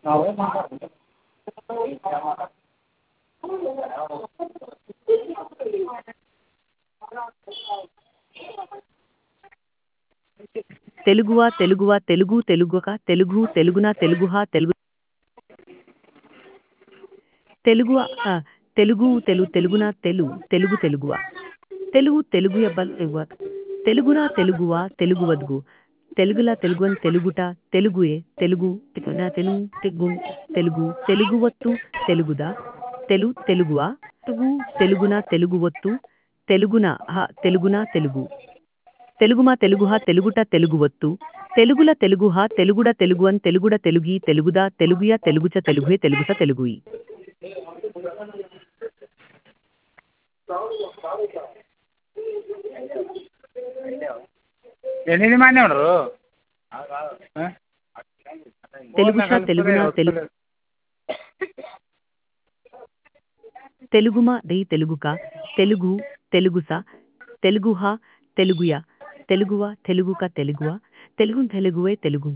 తెలుగువా తెలుగువా తెలుగు తెలుగుక తెలుగు తెలుగున తెలుగుహా తెలుగు తెలుగువ ఆ, తెలుగు తెలు తెలుగున తెలు తెలుగు తెలుగువ తెలుగు తెలుగు ఎబ్బల్ ఎవ్వ తెలుగున తెలుగువా తెలుగు వద్గు తెలుగుల తెలుగున్ తెలుగుట తెలుగుయే తెలుగు తెలుగున తెలుగు తెగు తెలుగు తెలుగు వత్తు తెలుగుద తెలు తెలుగువా తెలుగు తెలుగున తెలుగు వత్తు తెలుగున హ తెలుగున తెలుగు తెలుగుమా తెలుగుహ తెలుగుట తెలుగు వత్తు తెలుగుల తెలుగుహ తెలుగుడ తెలుగువన్ తెలుగుడ తెలుగి తెలుగుదా తెలుగుయ తెలుగుచ తెలుగుయే తెలుగుస తెలుగుయి ఎనిమిది మంది ఉండరు తెలుగుష తెలుగున తెలుగు తెలుగుమా దే తెలుగుక తెలుగు తెలుగుస తెలుగుహ తెలుగుయ తెలుగువ తెలుగుక తెలుగువ తెలుగు తెలుగువే తెలుగు